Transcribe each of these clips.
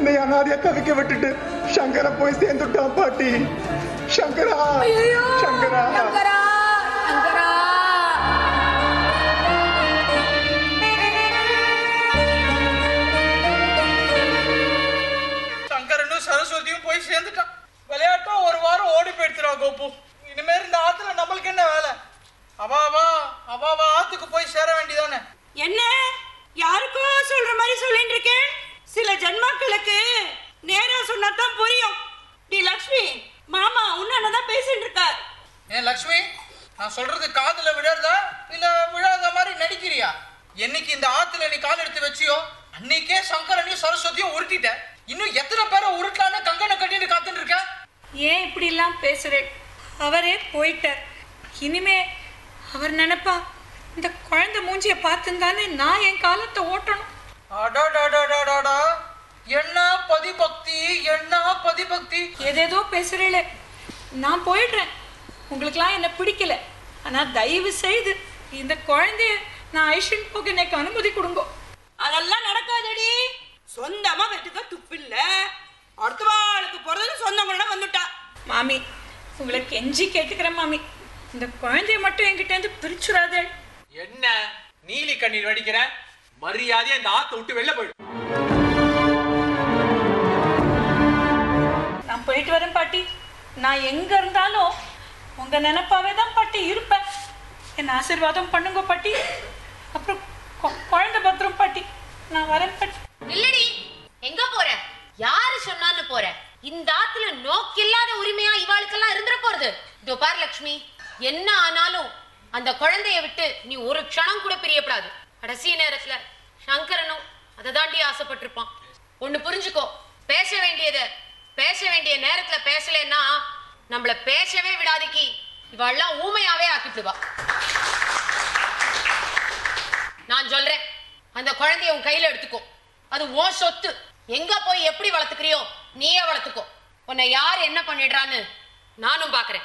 என்னை அனாதையா தவிக்க விட்டுட்டு சங்கரா போய் சேர்ந்துட்டான் பாட்டி சங்கரா ஐயோ சங்கரா சங்கரா சங்கரா சங்கரனும் சரஸ்வதியும் போய் சேர்ந்துட்டான் விளையாட்டும் ஒரு வாரம் ஓடி போயிடுத்துறா கோபு இனிமேல் இந்த ஆத்துல நம்மளுக்கு என்ன வேலை அவாவா அவாவா ஆத்துக்கு போய் சேர வேண்டியதானே என்ன யாருக்கோ சொல்ற மாதிரி சொல்லிட்டு இருக்கேன் சில ஜன்மாக்களுக்கு நேரா சொன்னாதான் புரியும் டி லக்ஷ்மி மாமா உன்னதான் பேசிட்டு இருக்கார் ஏன் லக்ஷ்மி நான் சொல்றது காதுல விழறதா இல்ல விழாத மாதிரி நடிக்கிறியா என்னைக்கு இந்த ஆத்துல நீ கால் எடுத்து வச்சியோ அன்னைக்கே சங்கரனையும் சரஸ்வதியும் உருட்டிட்ட இன்னும் எத்தனை பேரை உருட்டலான்னு கங்கனை கட்டிட்டு காத்துட்டு இருக்க ஏன் இப்படி எல்லாம் பேசுறேன் அவரே போயிட்டார் இனிமே அவர் நினைப்பா இந்த குழந்தை மூஞ்சிய பார்த்துந்தானே நான் என் காலத்தை ஓட்டணும் அடாடாடாடாடாடா என்ன பதிபக்தி என்ன பதிபக்தி ஏதேதோ பேசுறீங்களே நான் போயிடுறேன் உங்களுக்கெல்லாம் என்ன பிடிக்கல ஆனா தயவு செய்து இந்த குழந்தைய நான் ஐஷன் போக எனக்கு அனுமதி கொடுங்க அதெல்லாம் நடக்காதடி சொந்தமா வெட்டுக்க துப்பில்ல அடுத்த வாளுக்கு பிறகு சொந்தங்களோட வந்துட்டா மாமி உங்களை கெஞ்சி கேட்டுக்கிறேன் மாமி இந்த குழந்தைய மட்டும் என்கிட்ட இருந்து பிரிச்சுடாதே என்ன நீலி கண்ணீர் வடிக்கிற மரியாதையா இந்த ஆத்தை விட்டு வெளில போயிடு நான் போயிட்டு வரேன் பாட்டி நான் எங்க இருந்தாலும் உங்க நினைப்பாவே தான் பாட்டி இருப்பேன் என்ன ஆசீர்வாதம் பண்ணுங்க பாட்டி அப்புறம் கொ- குழந்தை பத்திரம் பாட்டி நான் வரேன் பாட்டி இல்லடி எங்க போற யாரு சொன்னான்னு போற இந்த ஆத்துல நோக்கில்லாத உரிமையா இவாளுக்கெல்லாம் இருந்துட போறது இதோ பார் லக்ஷ்மி என்ன ஆனாலும் அந்த குழந்தைய விட்டு நீ ஒரு க்ஷணம் கூட பிரியப்படாது கடைசி நேரத்துல சங்கரனும் அதை தாண்டி ஆசைப்பட்டிருப்பான் ஒண்ணு புரிஞ்சுக்கோ பேச வேண்டியத பேச வேண்டிய நேரத்துல பேசலைன்னா நம்மள பேசவே விடாதிக்கு இவாள்லாம் ஊமையாவே ஆக்கிட்டுவா நான் சொல்றேன் அந்த குழந்தைய உன் கையில எடுத்துக்கோ அது உன் சொத்து எங்க போய் எப்படி வளர்த்துக்கிறியோ நீயே வளர்த்துக்கோ உன்னை யார் என்ன பண்ணிடுறான்னு நானும் பாக்குறேன்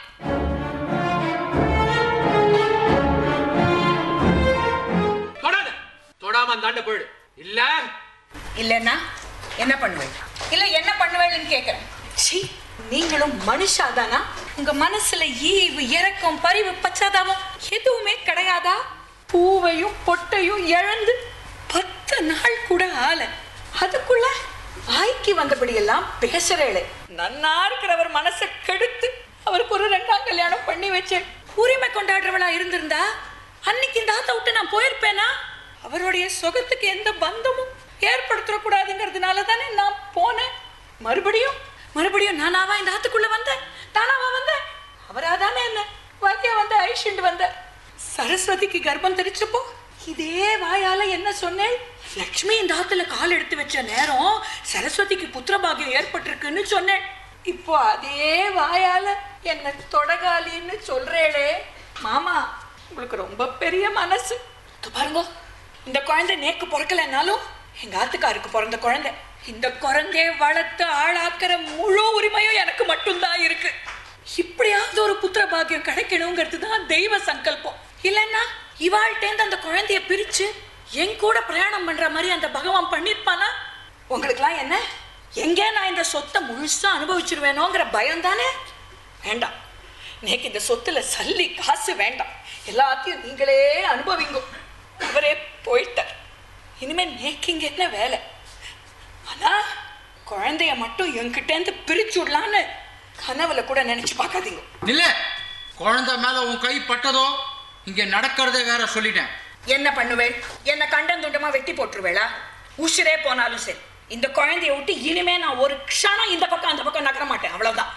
தொடாத தொடாம அந்தாண்ட போயிடு இல்ல இல்லைன்னா என்ன பண்ணுவேன் இல்ல என்ன பண்ணுவேன்னு கேக்குறேன் சி நீங்களும் மனுஷாதானா உங்க மனசுல ஈவு இரக்கம் பரிவு பச்சாதாபம் எதுவுமே கிடையாதா பூவையும் பொட்டையும் இழந்து பத்து நாள் கூட ஆல அதுக்குள்ள வாய்க்கு வந்தபடியெல்லாம் பேசுறேளே நன்னா இருக்கிறவர் மனசை கெடுத்து அவருக்கு ஒரு ரெண்டாம் கல்யாணம் பண்ணி வச்சேன் உரிமை கொண்டாடுறவளா இருந்திருந்தா அன்னைக்கு இந்த ஆத்த விட்டு நான் போயிருப்பேனா அவருடைய சுகத்துக்கு எந்த பந்தமும் ஏற்படுத்தக்கூடாதுங்கிறதுனால தானே நான் போனேன் மறுபடியும் மறுபடியும் நானாவா இந்த ஆத்துக்குள்ள வந்தேன் தானாவா வந்தேன் அவரா தானே என்ன வாக்கியா வந்த ஐஷண்டு வந்த சரஸ்வதிக்கு கர்ப்பம் தெரிச்சப்போ இதே வாயால என்ன சொன்னேன் லக்ஷ்மி இந்த ஆத்துல கால் எடுத்து வச்ச நேரம் சரஸ்வதிக்கு புத்திரபாகியம் ஏற்பட்டிருக்குன்னு சொன்னேன் இப்போ அதே வாயால என்ன தொடகாலின்னு சொல்றேளே மாமா உங்களுக்கு ரொம்ப பெரிய மனசு இதோ பாருங்க இந்த குழந்தை நேக்கு பிறக்கலைன்னாலும் எங்க ஆத்துக்காருக்கு பிறந்த குழந்தை இந்த குழந்தைய வளர்த்து ஆளாக்குற முழு உரிமையும் எனக்கு மட்டும்தான் இருக்கு இப்படியாவது ஒரு புத்திர பாக்கியம் கிடைக்கணுங்கிறது தான் தெய்வ சங்கல்பம் இல்லைன்னா இவாள்கிட்டேந்து அந்த குழந்தைய பிரிச்சு என் கூட பிரயாணம் பண்ற மாதிரி அந்த பகவான் பண்ணிருப்பானா உங்களுக்குலாம் என்ன எங்கே நான் இந்த சொத்தை முழுசா அனுபவிச்சிருவேனோங்கிற பயம் தானே வேண்டாம் நேக்கு இந்த சொத்துல சல்லி காசு வேண்டாம் எல்லாத்தையும் நீங்களே அனுபவிங்க அவரே போயிட்டார் இனிமே நேக்கு இங்க என்ன வேலை ஆனா குழந்தைய மட்டும் என்கிட்ட இருந்து பிரிச்சு விடலான்னு கனவுல கூட நினைச்சு பார்க்காதீங்க இல்ல குழந்தை மேல உன் கை பட்டதோ இங்க நடக்கிறதே வேற சொல்லிட்டேன் என்ன பண்ணுவேள் என்ன கண்டம் துண்டமா வெட்டி போட்டுருவேளா உசுரே போனாலும் சரி இந்த குழந்தைய விட்டு இனிமே நான் ஒரு க்ஷணம் இந்த பக்கம் அந்த பக்கம் நகர மாட்டேன் அவ்வளவுதான்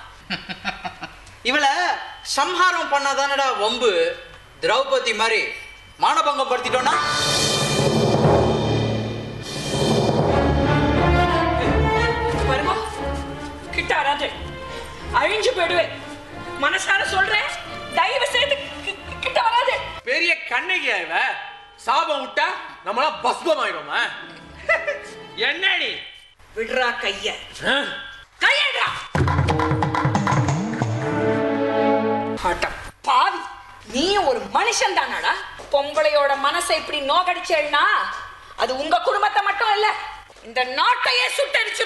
இவளை சம்ஹாரம் பண்ணாதானடா வம்பு திரௌபதி மாதிரி மானபங்கம் படுத்திட்டோம்னா வருமா கிட்ட வராது அழிஞ்சு போயிடுவேன் மனசார சொல்றேன் தயவு செய்து கி- கி- கிட்ட வராது பெரிய கண்ணகியா இவ சாபம் விட்டா நம்மளாம் பஸ்பம் ஆயிடுமா என்னடி விடுறா கைய ஆ? கையடா ஆட்டம் பாவி நீ ஒரு மனுஷன் தானடா பொம்பளையோட மனசை இப்படி நோகடிச்சேன்னா அது உங்க குடும்பத்தை மட்டும் இல்ல இந்த நாட்டையே சுட்டரிச்சு